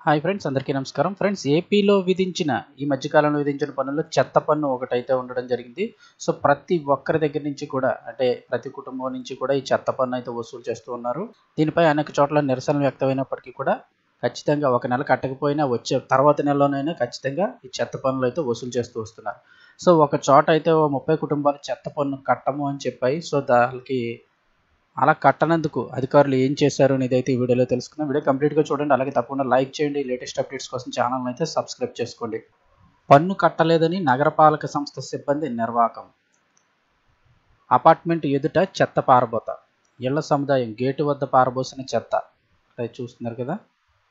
hi friends అందరికీ నమస్కారం friends ఏపీలో విధించిన ఈ మధ్యకాలంలో విధించిన పన్నుల్లో చెత్త పన్ను ఒకటైతే ఉండడం జరిగింది సో ప్రతి ఒక్కరి దగ్గర నుంచి కూడా అంటే ప్రతి కుటుంబం నుంచి కూడా ఈ చెత్త పన్ను అయితే వసూలు చేస్తూ ఉన్నారు దీనిపై అనేక చోట్ల నిరసనలు వ్యక్తమైనప్పటికీ కూడా ఖచ్చితంగా ఒక నెల కట్టకపోయినా వచ్చే తర్వాత నెలలోనైనా ఖచ్చితంగా ఈ చెత్త పన్నులు అయితే వసూలు చేస్తూ వస్తున్నారు సో ఒక చోట అయితే ఓ ముప్పై కుటుంబాలు చెత్త పన్ను కట్టము అని చెప్పాయి సో దానికి అలా కట్టనందుకు అధికారులు ఏం చేశారు అనేది అయితే ఈ వీడియోలో తెలుసుకుందాం వీడియో కంప్లీట్గా చూడండి అలాగే తప్పకుండా లైక్ చేయండి లేటెస్ట్ అప్డేట్స్ కోసం ఛానల్ అయితే సబ్స్క్రైబ్ చేసుకోండి పన్ను కట్టలేదని నగరపాలక సంస్థ సిబ్బంది నిర్వాకం అపార్ట్మెంట్ ఎదుట చెత్త పారబోత ఇళ్ల సముదాయం గేటు వద్ద పారబోసిన చెత్త ఇక్కడ చూస్తున్నారు కదా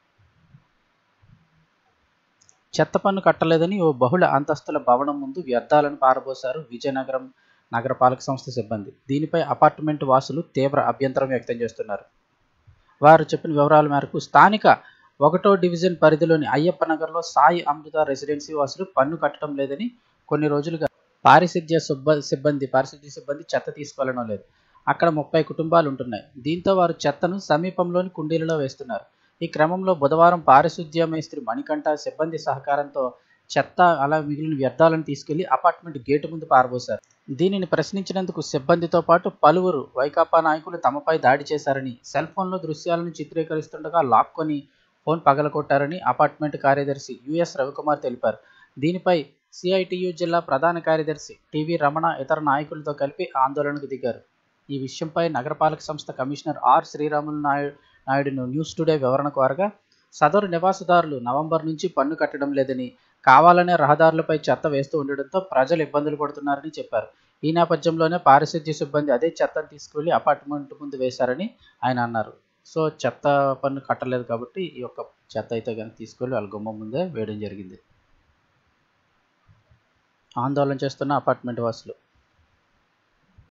చెత్త పన్ను కట్టలేదని ఓ బహుళ అంతస్తుల భవనం ముందు వ్యర్థాలను పారబోశారు విజయనగరం నగరపాలక సంస్థ సిబ్బంది దీనిపై అపార్ట్మెంట్ వాసులు తీవ్ర అభ్యంతరం వ్యక్తం చేస్తున్నారు వారు చెప్పిన వివరాల మేరకు స్థానిక ఒకటో డివిజన్ పరిధిలోని అయ్యప్ప నగర్లో సాయి అమృత రెసిడెన్సీ వాసులు పన్ను కట్టడం లేదని కొన్ని రోజులుగా పారిశుద్ధ్య సుబ్బ సిబ్బంది పారిశుద్ధ్య సిబ్బంది చెత్త తీసుకెళ్లడం లేదు అక్కడ ముప్పై కుటుంబాలు ఉంటున్నాయి దీంతో వారు చెత్తను సమీపంలోని కుండీలలో వేస్తున్నారు ఈ క్రమంలో బుధవారం పారిశుద్ధ్య మేస్త్రి మణికంఠ సిబ్బంది సహకారంతో చెత్త అలా మిగిలిన వ్యర్థాలను తీసుకెళ్లి అపార్ట్మెంట్ గేటు ముందు పారబోశారు దీనిని ప్రశ్నించినందుకు సిబ్బందితో పాటు పలువురు వైకాపా నాయకులు తమపై దాడి చేశారని సెల్ ఫోన్లో దృశ్యాలను చిత్రీకరిస్తుండగా లాక్కొని ఫోన్ పగలగొట్టారని అపార్ట్మెంట్ కార్యదర్శి యుఎస్ రవికుమార్ తెలిపారు దీనిపై సిఐటియు జిల్లా ప్రధాన కార్యదర్శి టివి రమణ ఇతర నాయకులతో కలిపి ఆందోళనకు దిగారు ఈ విషయంపై నగరపాలక సంస్థ కమిషనర్ ఆర్ శ్రీరాములు నాయుడు నాయుడును న్యూస్ టుడే వివరణ కోరగా సదరు నివాసదారులు నవంబర్ నుంచి పన్ను కట్టడం లేదని కావాలనే రహదారులపై చెత్త వేస్తూ ఉండడంతో ప్రజలు ఇబ్బందులు పడుతున్నారని చెప్పారు ఈ నేపథ్యంలోనే పారిశుద్ధ్య సిబ్బంది అదే చెత్తను తీసుకువెళ్ళి అపార్ట్మెంట్ ముందు వేశారని ఆయన అన్నారు సో చెత్త పన్ను కట్టలేదు కాబట్టి ఈ యొక్క చెత్త అయితే కనుక తీసుకెళ్ళి వాళ్ళ గుమ్మం ముందే వేయడం జరిగింది ఆందోళన చేస్తున్న అపార్ట్మెంట్ వాసులు